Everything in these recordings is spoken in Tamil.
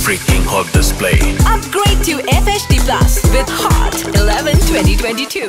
freaking hot display. Upgrade to FHD Plus with Hot 11 2022.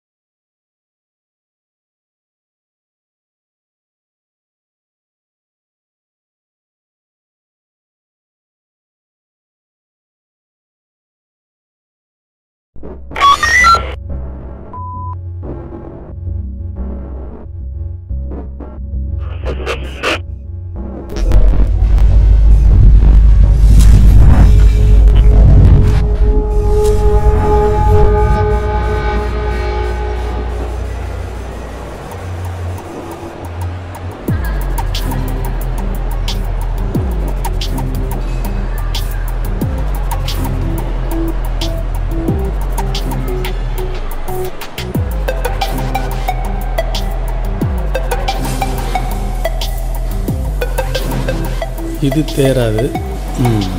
இது தேராது ம்.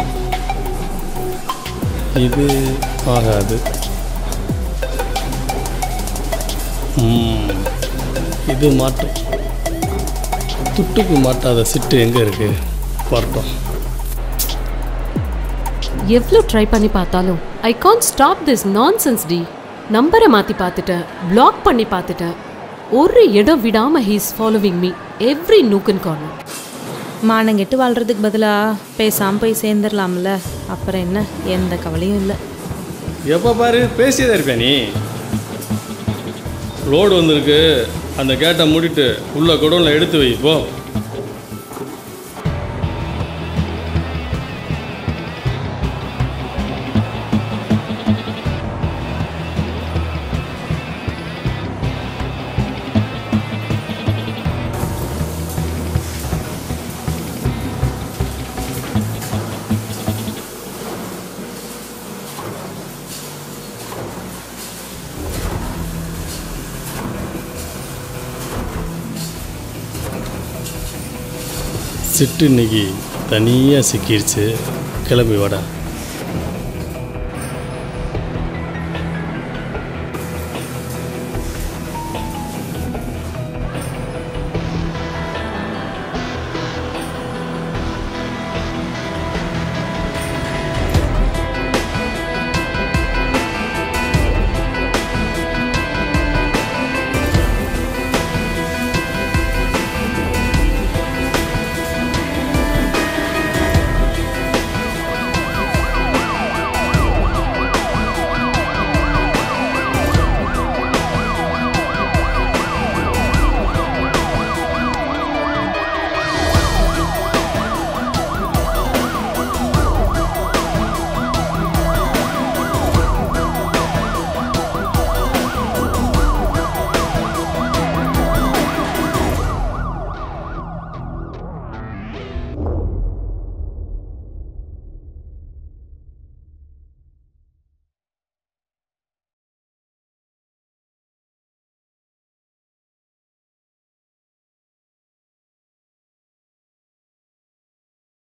இது ஆகாது ம். இது மாட்டும் துட்டுக்கு மாட்டாத சிட்டு எங்கே இருக்கு வரட்டும் எவ்வளோ ட்ரை பண்ணி பார்த்தாலும் I can stop this nonsense டி நம்பரை மாற்றி பார்த்துட்டேன் பிளாக் பண்ணி பார்த்துட்டேன் ஒரு இடம் விடாமல் he's following me every nook and corner மானங்கெட்டு வாழ்றதுக்கு பதிலாக பேசாமல் போய் சேர்ந்துடலாம்ல அப்புறம் என்ன எந்த கவலையும் இல்லை எப்போ பாரு பேசியதே இருப்பேன் நீ லோடு வந்திருக்கு அந்த கேட்டை மூடிட்டு உள்ள குடோனில் எடுத்து வை போ சிட்டு இன்னைக்கு தனியாக சிக்கிருச்சு கிளம்பி வாடா